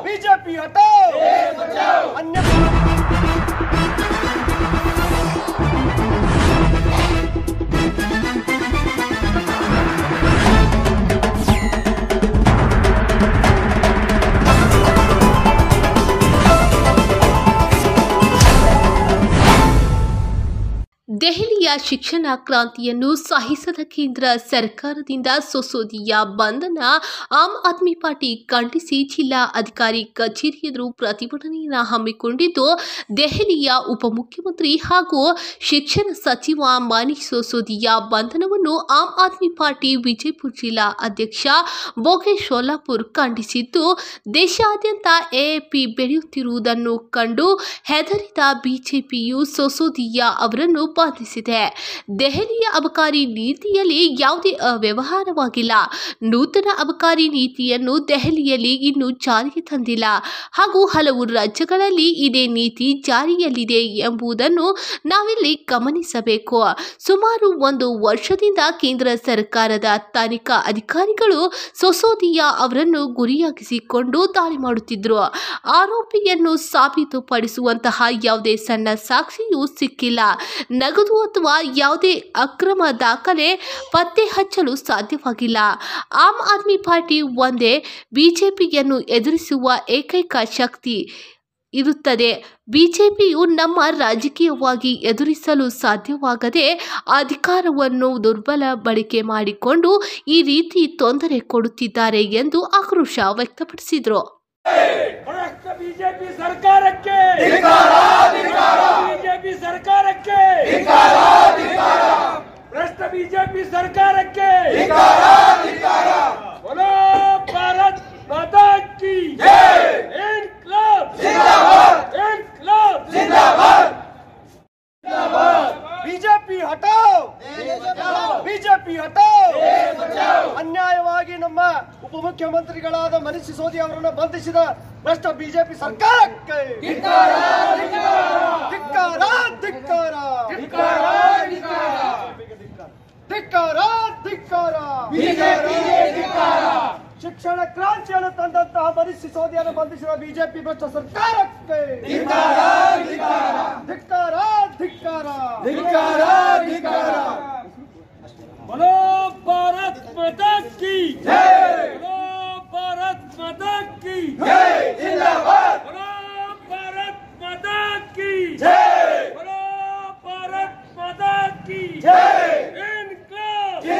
BJP हटाओ अन्य ದೆಹಲಿಯ ಶಿಕ್ಷಣ ಕ್ರಾಂತಿಯನ್ನು ಸಹಿಸದ ಕೇಂದ್ರ ಸರ್ಕಾರದಿಂದ ಸೊಸೋದಿಯ ಬಂಧನ ಆಮ್ ಆದ್ಮಿ ಪಾರ್ಟಿ ಖಂಡಿಸಿ ಜಿಲ್ಲಾ ಅಧಿಕಾರಿ ಕಚೇರಿ ಎದುರು ಪ್ರತಿಭಟನೆಯನ್ನು ಹಮ್ಮಿಕೊಂಡಿದ್ದು ದೆಹಲಿಯ ಉಪಮುಖ್ಯಮಂತ್ರಿ ಹಾಗೂ ಶಿಕ್ಷಣ ಸಚಿವ ಮನೀಶ್ ಸೊಸೋದಿಯ ಬಂಧನವನ್ನು ಆಮ್ ಆದ್ಮಿ ಪಾರ್ಟಿ ವಿಜಯಪುರ ಜಿಲ್ಲಾ ಅಧ್ಯಕ್ಷ ಬೋಗೇಶ್ ಶೋಲಾಪುರ್ ಖಂಡಿಸಿದ್ದು ದೇಶಾದ್ಯಂತ ಎಎಪಿ ಬೆಳೆಯುತ್ತಿರುವುದನ್ನು ಕಂಡು ಹೆದರಿದ ಬಿಜೆಪಿಯು ಸೊಸೋದಿಯಾ ಅವರನ್ನು ಬಂಧಿಸಿದೆ ದೆಹಲಿಯ ಅಬಕಾರಿ ನೀತಿಯಲ್ಲಿ ಯಾವುದೇ ಅವ್ಯವಹಾರವಾಗಿಲ್ಲ ನೂತನ ಅಬಕಾರಿ ನೀತಿಯನ್ನು ದೆಹಲಿಯಲ್ಲಿ ಇನ್ನೂ ಜಾರಿಗೆ ತಂದಿಲ್ಲ ಹಾಗೂ ಹಲವು ರಾಜ್ಯಗಳಲ್ಲಿ ಇದೇ ನೀತಿ ಜಾರಿಯಲ್ಲಿದೆ ಎಂಬುದನ್ನು ನಾವಿಲ್ಲಿ ಗಮನಿಸಬೇಕು ಸುಮಾರು ಒಂದು ವರ್ಷದಿಂದ ಕೇಂದ್ರ ಸರ್ಕಾರದ ತನಿಖಾ ಅಧಿಕಾರಿಗಳು ಸೊಸೋದಿಯಾ ಅವರನ್ನು ಗುರಿಯಾಗಿಸಿಕೊಂಡು ದಾಳಿ ಮಾಡುತ್ತಿದ್ದರು ಆರೋಪಿಯನ್ನು ಸಾಬೀತುಪಡಿಸುವಂತಹ ಯಾವುದೇ ಸಣ್ಣ ಸಾಕ್ಷಿಯೂ ಸಿಕ್ಕಿಲ್ಲ ನಗದು ಅಥವಾ ಯಾವುದೇ ಅಕ್ರಮ ದಾಖಲೆ ಪತ್ತೆ ಹಚ್ಚಲು ಸಾಧ್ಯವಾಗಿಲ್ಲ ಆಮ್ ಆದ್ಮಿ ಪಾರ್ಟಿ ಒಂದೇ ಬಿಜೆಪಿಯನ್ನು ಎದುರಿಸುವ ಏಕೈಕ ಶಕ್ತಿ ಇರುತ್ತದೆ ಬಿಜೆಪಿಯು ನಮ್ಮ ರಾಜಕೀಯವಾಗಿ ಎದುರಿಸಲು ಸಾಧ್ಯವಾಗದೆ ಅಧಿಕಾರವನ್ನು ದುರ್ಬಲ ಬಳಕೆ ಮಾಡಿಕೊಂಡು ಈ ರೀತಿ ತೊಂದರೆ ಕೊಡುತ್ತಿದ್ದಾರೆ ಎಂದು ಆಕ್ರೋಶ ವ್ಯಕ್ತಪಡಿಸಿದರು ಭ್ರಷ್ಟ ಬಿಜೆಪಿ ಸರ್ಕಾರಕ್ಕೆ ಬಿಜೆಪಿ ಸರ್ಕಾರಕ್ಕೆ ಭ್ರಷ್ಟ ಬಿಜೆಪಿ ಸರ್ಕಾರಕ್ಕೆ बोलो भारत माता की इनकलाब इनकलाब ಬಿಜೆಪಿ ಹಟಾವ್ ಬಿಜೆಪಿ ಹಟಾವ್ ಅನ್ಯಾಯವಾಗಿ ನಮ್ಮ ಉಪಮುಖ್ಯಮಂತ್ರಿಗಳಾದ ಮನೀಶ್ ಸಿಸೋದಿ ಅವರನ್ನು ಬಂಧಿಸಿದ ಭ್ರಷ್ಟ ಬಿಜೆಪಿ ಸರ್ಕಾರಕ್ಕೆ ಧಿಕ್ಕಾರ ಧಿಕ್ಕಾರ ಧಿಕ್ಕಾರ ಧಿಕ್ಕಾರ ಶಿಕ್ಷಣ ಕ್ರಾಂತಿಯನ್ನು ತಂದಂತಹ ಮನೀಶ್ ಸಿಸೋದಿಯನ್ನು ಬಂಧಿಸಿದ ಬಿಜೆಪಿ ಭ್ರಷ್ಟ ಸರ್ಕಾರಕ್ಕೆ ಧಿಕ್ಕಾರ ಧಿಕ್ಕಾರ बोलो भारत माता की बोलो भारत माता की बोलो भारत माता की बोलो भारत माता की इनकलाब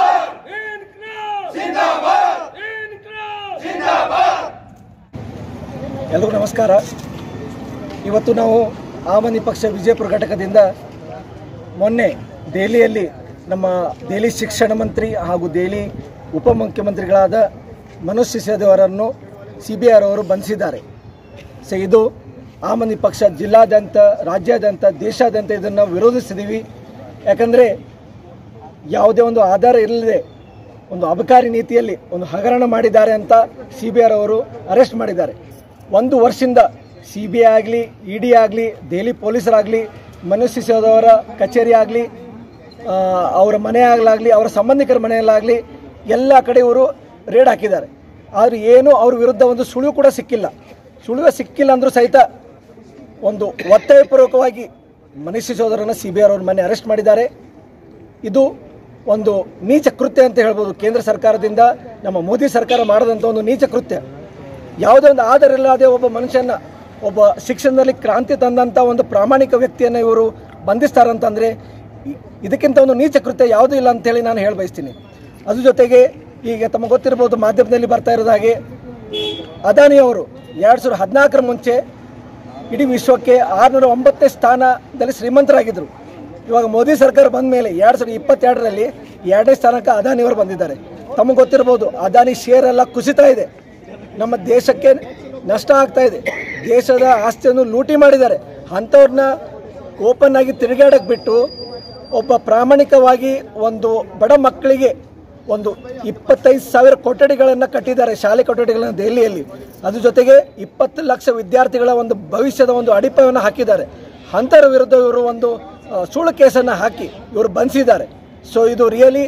इनकलाब इनकलाब ಎಲ್ರಿಗೂ ನಮಸ್ಕಾರ ಇವತ್ತು ನಾವು ಆಮನಿ ಪಕ್ಷ ವಿಜಯಪುರ ಘಟಕದಿಂದ ಮೊನ್ನೆ ದೆಹಲಿಯಲ್ಲಿ ನಮ್ಮ ದೆಹಲಿ ಶಿಕ್ಷಣ ಮಂತ್ರಿ ಹಾಗೂ ದೆಹಲಿ ಉಪಮುಖ್ಯಮಂತ್ರಿಗಳಾದ ಮನೋಜ್ ಸಿಸೋದಿ ಅವರನ್ನು ಸಿ ಬಿ ಆರ್ ಅವರು ಬಂಧಿಸಿದ್ದಾರೆ ಸೊ ಇದು ಆಮನಿ ಪಕ್ಷ ಜಿಲ್ಲಾದ್ಯಂತ ರಾಜ್ಯಾದ್ಯಂತ ದೇಶಾದ್ಯಂತ ಇದನ್ನು ವಿರೋಧಿಸಿದ್ದೀವಿ ಯಾಕಂದರೆ ಯಾವುದೇ ಒಂದು ಆಧಾರ ಇಲ್ಲದೆ ಒಂದು ಅಬಕಾರಿ ನೀತಿಯಲ್ಲಿ ಒಂದು ಹಗರಣ ಮಾಡಿದ್ದಾರೆ ಅಂತ ಸಿ ಬಿ ಆರ್ ಅವರು ಅರೆಸ್ಟ್ ಮಾಡಿದ್ದಾರೆ ಒಂದು ವರ್ಷದಿಂದ ಸಿ ಬಿ ಐ ಆಗಲಿ ಇ ಡಿ ಆಗಲಿ ದೆಹಲಿ ಪೊಲೀಸರಾಗಲಿ ಮನೋಜ್ ಸಿಸೋದವರ ಕಚೇರಿ ಆಗಲಿ ಅವರ ಮನೆ ಆಗಲಾಗಲಿ ಅವರ ಸಂಬಂಧಿಕರ ಮನೆಯಲ್ಲಾಗಲಿ ಎಲ್ಲ ಕಡೆ ಇವರು ರೇಡ್ ಹಾಕಿದ್ದಾರೆ ಆದರೆ ಏನು ಅವ್ರ ವಿರುದ್ಧ ಒಂದು ಸುಳಿವು ಕೂಡ ಸಿಕ್ಕಿಲ್ಲ ಸುಳಿವು ಸಿಕ್ಕಿಲ್ಲ ಅಂದರೂ ಸಹಿತ ಒಂದು ಒತ್ತಾಯಪೂರ್ವಕವಾಗಿ ಮನೀಶ್ ಸಿಸೋದರನ್ನು ಸಿ ಬಿ ಆರ್ ಅವ್ರ ಮನೆ ಅರೆಸ್ಟ್ ಮಾಡಿದ್ದಾರೆ ಇದು ಒಂದು ನೀಚ ಕೃತ್ಯ ಅಂತ ಹೇಳ್ಬೋದು ಕೇಂದ್ರ ಸರ್ಕಾರದಿಂದ ನಮ್ಮ ಮೋದಿ ಸರ್ಕಾರ ಮಾಡದಂಥ ಒಂದು ನೀಚ ಕೃತ್ಯ ಯಾವುದೇ ಒಂದು ಆಧಾರ ಇಲ್ಲದೆ ಒಬ್ಬ ಮನುಷ್ಯನ ಒಬ್ಬ ಶಿಕ್ಷಣದಲ್ಲಿ ಕ್ರಾಂತಿ ತಂದಂಥ ಒಂದು ಪ್ರಾಮಾಣಿಕ ವ್ಯಕ್ತಿಯನ್ನು ಇವರು ಬಂಧಿಸ್ತಾರಂತಂದರೆ ಇ- ಇದಕ್ಕಿಂತ ಒಂದು ನೀಚ ಕೃತ್ಯ ಯಾವುದೂ ಇಲ್ಲ ಅಂತೇಳಿ ನಾನು ಹೇಳ ಬಯಸ್ತೀನಿ ಅದ್ರ ಜೊತೆಗೆ ಈಗ ತಮಗೆ ಗೊತ್ತಿರ್ಬೋದು ಮಾಧ್ಯಮದಲ್ಲಿ ಬರ್ತಾ ಇರೋದು ಹಾಗೆ ಅದಾನಿ ಅವರು ಎರಡು ಸಾವಿರದ ಹದಿನಾಲ್ಕರ ಮುಂಚೆ ಇಡೀ ವಿಶ್ವಕ್ಕೆ ಆರುನೂರ ಒಂಬತ್ತನೇ ಸ್ಥಾನದಲ್ಲಿ ಶ್ರೀಮಂತರಾಗಿದ್ದರು ಇವಾಗ ಮೋದಿ ಸರ್ಕಾರ ಬಂದ ಮೇಲೆ ಎರಡು ಸಾವಿರದ ಇಪ್ಪತ್ತೆರಡರಲ್ಲಿ ಎರಡನೇ ಸ್ಥಾನಕ್ಕೆ ಅದಾನಿಯವರು ಬಂದಿದ್ದಾರೆ ತಮಗೆ ಗೊತ್ತಿರ್ಬೋದು ಅದಾನಿ ಶೇರ್ ಎಲ್ಲ ಕುಸಿತಾ ಇದೆ ನಮ್ಮ ದೇಶಕ್ಕೆ ನಷ್ಟ ಆಗ್ತಾ ಇದೆ ದೇಶದ ಆಸ್ತಿಯನ್ನು ಲೂಟಿ ಮಾಡಿದ್ದಾರೆ ಅಂಥವ್ರನ್ನ ಓಪನ್ ಆಗಿ ತಿರುಗಾಡಕ್ಕೆ ಬಿಟ್ಟು ಒಬ್ಬ ಪ್ರಾಮಾಣಿಕವಾಗಿ ಒಂದು ಬಡ ಮಕ್ಕಳಿಗೆ ಒಂದು ಇಪ್ಪತ್ತೈದು ಸಾವಿರ ಕೊಠಡಿಗಳನ್ನು ಕಟ್ಟಿದ್ದಾರೆ ಶಾಲೆ ಕೊಠಡಿಗಳನ್ನು ದೆಹಲಿಯಲ್ಲಿ ಅದ್ರ ಜೊತೆಗೆ ಇಪ್ಪತ್ತು ಲಕ್ಷ ವಿದ್ಯಾರ್ಥಿಗಳ ಒಂದು ಭವಿಷ್ಯದ ಒಂದು ಅಡಿಪಾಯವನ್ನು ಹಾಕಿದ್ದಾರೆ ಅಂಥವ್ರ ವಿರುದ್ಧ ಇವರು ಒಂದು ಆ, ಸುಳ್ಳು ಕೇಸನ್ನು ಹಾಕಿ ಇವರು ಬಂಧಿಸಿದ್ದಾರೆ ಸೊ ಇದು ರಿಯಲಿ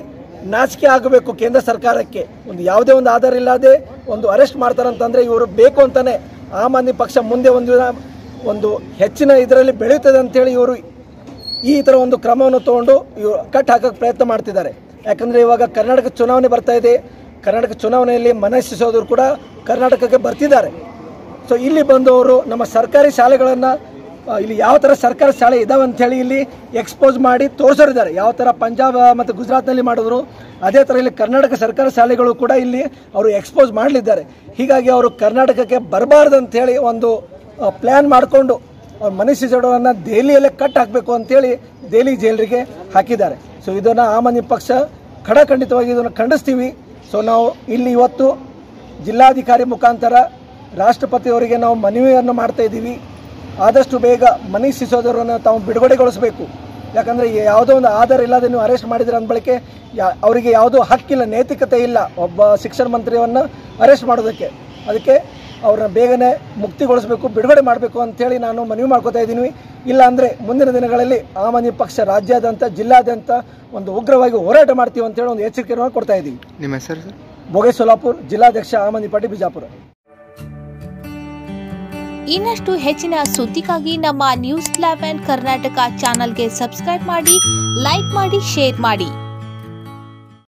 ನಾಚಿಕೆ ಆಗಬೇಕು ಕೇಂದ್ರ ಸರ್ಕಾರಕ್ಕೆ ಒಂದು ಯಾವುದೇ ಒಂದು ಆಧಾರ ಇಲ್ಲದೆ ಒಂದು ಅರೆಸ್ಟ್ ಮಾಡ್ತಾರಂತಂದ್ರೆ ಇವರು ಬೇಕು ಅಂತಾನೆ ಆಮ್ ಆದ್ಮಿ ಪಕ್ಷ ಮುಂದೆ ಒಂದು ದಿನ ಒಂದು ಹೆಚ್ಚಿನ ಇದರಲ್ಲಿ ಬೆಳೆಯುತ್ತದೆ ಅಂತೇಳಿ ಇವರು ಈ ಥರ ಒಂದು ಕ್ರಮವನ್ನು ತಗೊಂಡು ಇವರು ಕಟ್ ಹಾಕೋಕ್ಕೆ ಪ್ರಯತ್ನ ಮಾಡ್ತಿದ್ದಾರೆ ಯಾಕಂದರೆ ಇವಾಗ ಕರ್ನಾಟಕ ಚುನಾವಣೆ ಬರ್ತಾ ಇದೆ ಕರ್ನಾಟಕ ಚುನಾವಣೆಯಲ್ಲಿ ಮನಸ್ಸು ಸಿಸೋದ್ರು ಕೂಡ ಕರ್ನಾಟಕಕ್ಕೆ ಬರ್ತಿದ್ದಾರೆ ಸೊ ಇಲ್ಲಿ ಬಂದವರು ನಮ್ಮ ಸರ್ಕಾರಿ ಶಾಲೆಗಳನ್ನು ಇಲ್ಲಿ ಯಾವ ಥರ ಸರ್ಕಾರಿ ಶಾಲೆ ಇದಾವೆ ಅಂಥೇಳಿ ಇಲ್ಲಿ ಎಕ್ಸ್ಪೋಸ್ ಮಾಡಿ ತೋರಿಸೋರಿದ್ದಾರೆ ಯಾವ ಥರ ಪಂಜಾಬ್ ಮತ್ತು ಗುಜರಾತ್ನಲ್ಲಿ ಮಾಡಿದ್ರು ಅದೇ ಥರ ಇಲ್ಲಿ ಕರ್ನಾಟಕ ಸರ್ಕಾರಿ ಶಾಲೆಗಳು ಕೂಡ ಇಲ್ಲಿ ಅವರು ಎಕ್ಸ್ಪೋಸ್ ಮಾಡಲಿದ್ದಾರೆ ಹೀಗಾಗಿ ಅವರು ಕರ್ನಾಟಕಕ್ಕೆ ಬರಬಾರ್ದು ಅಂಥೇಳಿ ಒಂದು ಪ್ಲ್ಯಾನ್ ಮಾಡಿಕೊಂಡು ಅವ್ರ ಮನೆ ಸಿಸೋಡವನ್ನು ದೆಹಲಿಯಲ್ಲೇ ಕಟ್ ಹಾಕಬೇಕು ಅಂತೇಳಿ ದೆಹಲಿ ಜೈಲರಿಗೆ ಹಾಕಿದ್ದಾರೆ ಸೊ ಇದನ್ನು ಆಮ್ ಆದ್ಮಿ ಪಕ್ಷ ಖಡಖಂಡಿತವಾಗಿ ಇದನ್ನು ಖಂಡಿಸ್ತೀವಿ ಸೊ ನಾವು ಇಲ್ಲಿ ಇವತ್ತು ಜಿಲ್ಲಾಧಿಕಾರಿ ಮುಖಾಂತರ ರಾಷ್ಟ್ರಪತಿಯವರಿಗೆ ನಾವು ಮನವಿಯನ್ನು ಮಾಡ್ತಾ ಇದ್ದೀವಿ ಆದಷ್ಟು ಬೇಗ ಮನೀಶ್ ಸಿಸೋದರನ್ನು ತಾವು ಬಿಡುಗಡೆಗೊಳಿಸಬೇಕು ಯಾಕಂದರೆ ಯಾವುದೋ ಒಂದು ಆಧಾರ ಇಲ್ಲದೆ ನೀವು ಅರೆಸ್ಟ್ ಮಾಡಿದ್ರೆ ಅಂದ ಬಳಿಕೆ ಯಾ ಅವರಿಗೆ ಯಾವುದೋ ಹಕ್ಕಿಲ್ಲ ನೈತಿಕತೆ ಇಲ್ಲ ಒಬ್ಬ ಶಿಕ್ಷಣ ಮಂತ್ರಿಯನ್ನು ಅರೆಸ್ಟ್ ಮಾಡೋದಕ್ಕೆ ಅದಕ್ಕೆ ಅವ್ರನ್ನ ಬೇಗನೆ ಮುಕ್ತಿಗೊಳಿಸಬೇಕು ಬಿಡುಗಡೆ ಮಾಡಬೇಕು ಅಂತೇಳಿ ನಾನು ಮನವಿ ಮಾಡ್ಕೋತಾ ಇದ್ದೀನಿ ಇಲ್ಲ ಅಂದರೆ ಮುಂದಿನ ದಿನಗಳಲ್ಲಿ ಆಮ್ ಆದ್ಮಿ ಪಕ್ಷ ರಾಜ್ಯಾದ್ಯಂತ ಜಿಲ್ಲಾದ್ಯಂತ ಒಂದು ಉಗ್ರವಾಗಿ ಹೋರಾಟ ಮಾಡ್ತೀವಿ ಅಂತೇಳಿ ಒಂದು ಎಚ್ಚರಿಕೆಯನ್ನು ಕೊಡ್ತಾ ಇದ್ದೀವಿ ನಿಮ್ಮ ಹೆಸರು ಸರ್ ಭೋಗೇ ಸೋಲಾಪುರ್ ಜಿಲ್ಲಾಧ್ಯಕ್ಷ ಆಮ್ ಆದ್ಮಿ ಪಾರ್ಟಿ ಬಿಜಾಪುರ ಇನ್ನಷ್ಟು ಹೆಚ್ಚಿನ ಸುದ್ದಿಗಾಗಿ ನಮ್ಮ ನ್ಯೂಸ್ ಲೆವೆನ್ ಕರ್ನಾಟಕ ಚಾನಲ್ಗೆ ಸಬ್ಸ್ಕ್ರೈಬ್ ಮಾಡಿ ಲೈಕ್ ಮಾಡಿ ಶೇರ್ ಮಾಡಿ